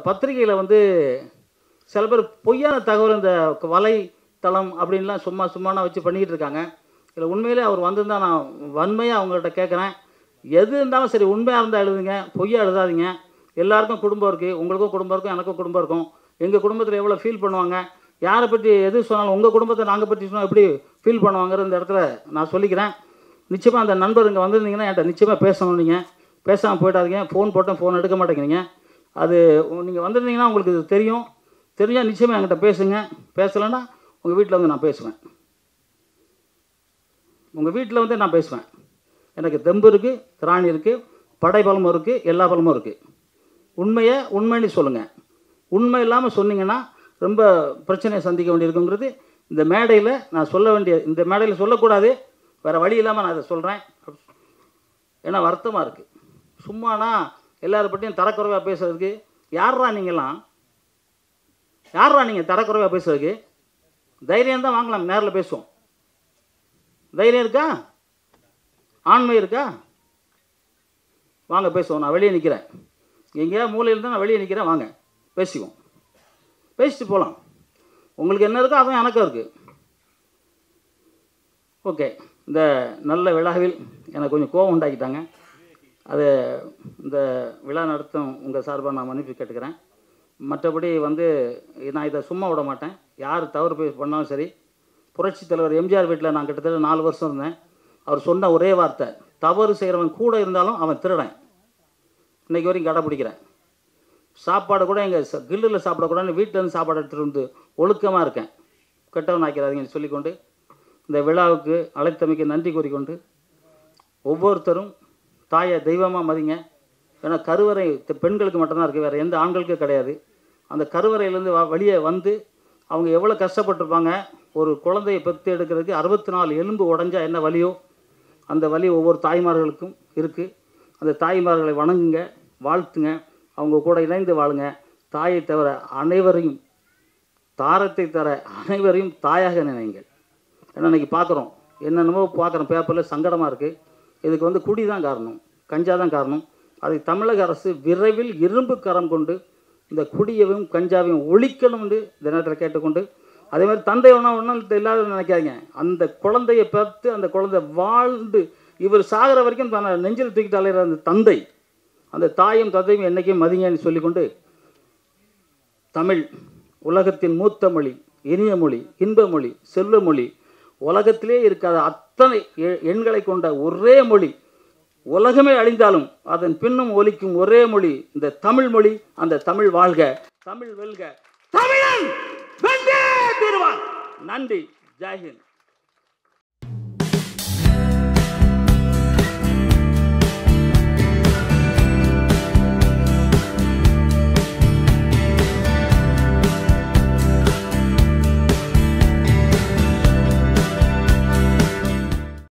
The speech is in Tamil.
பத்திரிகையில் வந்து சில பேர் பொய்யான தகவல் இந்த வலைத்தளம் அப்படின்லாம் சும்மா சும்மானா வச்சு பண்ணிக்கிட்டு இருக்காங்க இதில் உண்மையிலே அவர் வந்திருந்தா நான் வன்மையாக அவங்கள்ட்ட கேட்குறேன் எது இருந்தாலும் சரி உண்மையாக இருந்தால் எழுதுங்க பொய்யா எழுதாதீங்க எல்லாருக்கும் குடும்பம் இருக்குது உங்களுக்கும் குடும்பம் இருக்கும் எனக்கும் குடும்பம் இருக்கும் எங்கள் குடும்பத்தில் எவ்வளோ ஃபீல் பண்ணுவாங்க யாரை பற்றி எது சொன்னாலும் உங்கள் குடும்பத்தை நாங்கள் பற்றி சொன்னால் எப்படி ஃபீல் பண்ணுவாங்கிற இந்த இடத்துல நான் சொல்லிக்கிறேன் நிச்சயமாக அந்த நண்பர் இங்கே வந்திருந்தீங்கன்னா என்கிட்ட நிச்சயமாக பேசணும் நீங்கள் பேசாமல் போயிடாதீங்க ஃபோன் போட்டேன் ஃபோன் எடுக்க மாட்டேங்கிறீங்க அது நீங்கள் வந்திருந்தீங்கன்னா உங்களுக்கு இது தெரியும் தெரிஞ்சால் நிச்சயமாக என்கிட்ட பேசுங்க பேசலைன்னா உங்கள் வீட்டில் வந்து நான் பேசுவேன் உங்கள் வீட்டில் வந்து நான் பேசுவேன் எனக்கு தெம்பு இருக்குது திராணி இருக்குது படை பலமும் இருக்குது எல்லா பலமும் இருக்குது உண்மையை உண்மைன்னு சொல்லுங்கள் உண்மை இல்லாமல் சொன்னீங்கன்னா ரொம்ப பிரச்சனையை சந்திக்க வேண்டியிருக்குங்கிறது இந்த மேடையில் நான் சொல்ல வேண்டிய இந்த மேடையில் சொல்லக்கூடாது வேறு வழி இல்லாமல் நான் இதை சொல்கிறேன் ஏன்னா வருத்தமாக இருக்குது சும்மானா எல்லாரை பற்றியும் தரக்குறைவாக பேசுறதுக்கு யார்ரா நீங்களாம் யார்ரா நீங்கள் தரக்குறைவாக பேசுறதுக்கு தைரியம் தான் வாங்கலாம் நேரில் பேசுவோம் தைரியம் இருக்கா ஆண்மை இருக்கா வாங்க பேசுவோம் நான் வெளியே நிற்கிறேன் எங்கேயா மூலையில் தான் நான் வெளியே நிற்கிறேன் வாங்க பேசிக்குவோம் பேசிட்டு போகலாம் உங்களுக்கு என்ன இருக்கோ அதுவும் எனக்கும் இருக்குது ஓகே இந்த நல்ல விழாவில் எனக்கு கொஞ்சம் கோபம் உண்டாக்கிட்டாங்க அது இந்த விழா நடத்தும் உங்கள் சார்பாக நான் மன்னிப்பு கேட்டுக்கிறேன் மற்றபடி வந்து நான் இதை சும்மா விட மாட்டேன் யார் தவறு போய் பண்ணாலும் சரி புரட்சி தலைவர் எம்ஜிஆர் வீட்டில் நான் கிட்டத்தட்ட நாலு வருஷம் இருந்தேன் அவர் சொன்ன ஒரே வார்த்தை தவறு செய்கிறவன் கூட இருந்தாலும் அவன் திருடன் இன்னைக்கு வரைக்கும் கடைப்பிடிக்கிறேன் சாப்பாடு கூட எங்கள் கில்லில் சாப்பிடக்கூடாதுன்னு வீட்டிலேருந்து சாப்பாடு எடுத்துகிட்டு வந்து ஒழுக்கமாக இருக்கேன் கெட்டவன் ஆக்கிறாதீங்கன்னு சொல்லிக்கொண்டு இந்த விழாவுக்கு அழைத்தமைக்கு நன்றி கூறிக்கொண்டு ஒவ்வொருத்தரும் தாயை தெய்வமாக மதிங்க ஏன்னா கருவறை த- பெண்களுக்கு மட்டும்தான் இருக்குது வேறு எந்த ஆண்களுக்கும் கிடையாது அந்த கருவறையிலேருந்து வ வெளியே வந்து அவங்க எவ்வளோ கஷ்டப்பட்டிருப்பாங்க ஒரு குழந்தையை பெற்று எடுக்கிறதுக்கு அறுபத்தி நாலு எலும்பு உடஞ்சா என்ன வலியோ அந்த வலி ஒவ்வொரு தாய்மார்களுக்கும் இருக்குது அந்த தாய்மார்களை வணங்குங்க வாழ்த்துங்க அவங்க கூட இணைந்து வாழுங்க தாயை தவிர அனைவரையும் தாரத்தை தர அனைவரையும் தாயாக நினைங்கள் ஏன்னா இன்னைக்கு பார்க்குறோம் என்னென்னமோ பார்க்குறோம் பேப்பரில் சங்கடமாக இருக்குது இதுக்கு வந்து குடி தான் காரணம் கஞ்சா தான் காரணம் அதை தமிழக அரசு விரைவில் இரும்பு கரம் கொண்டு இந்த குடியையும் கஞ்சாவையும் ஒழிக்கணும் என்று இந்த நேரத்தில் கேட்டுக்கொண்டு அதே மாதிரி தந்தை ஒன்றும் ஒன்றும் இல்லாத நினைக்காதீங்க அந்த குழந்தையை பெற்று அந்த குழந்தை வாழ்ந்து இவர் சாகிற வரைக்கும் தன்னை நெஞ்சில் தூக்கிட்டு அலைகிற அந்த தந்தை அந்த தாயும் தந்தையும் என்றைக்கும் மதிங்கன்னு சொல்லிக்கொண்டு தமிழ் உலகத்தின் மூத்த மொழி இனிய மொழி இன்ப மொழி செல்வ மொழி உலகத்திலே இருக்காத அத்தனை எ- எண்களை கொண்ட ஒரே மொழி உலகமே அழிந்தாலும் அதன் பின்னும் ஒலிக்கும் ஒரே மொழி இந்த தமிழ் மொழி அந்த தமிழ் வாழ்க தமிழ் வெல்க தமிழன் வென்றே தீருவான் நன்றி ஜெய்ஹிந்த்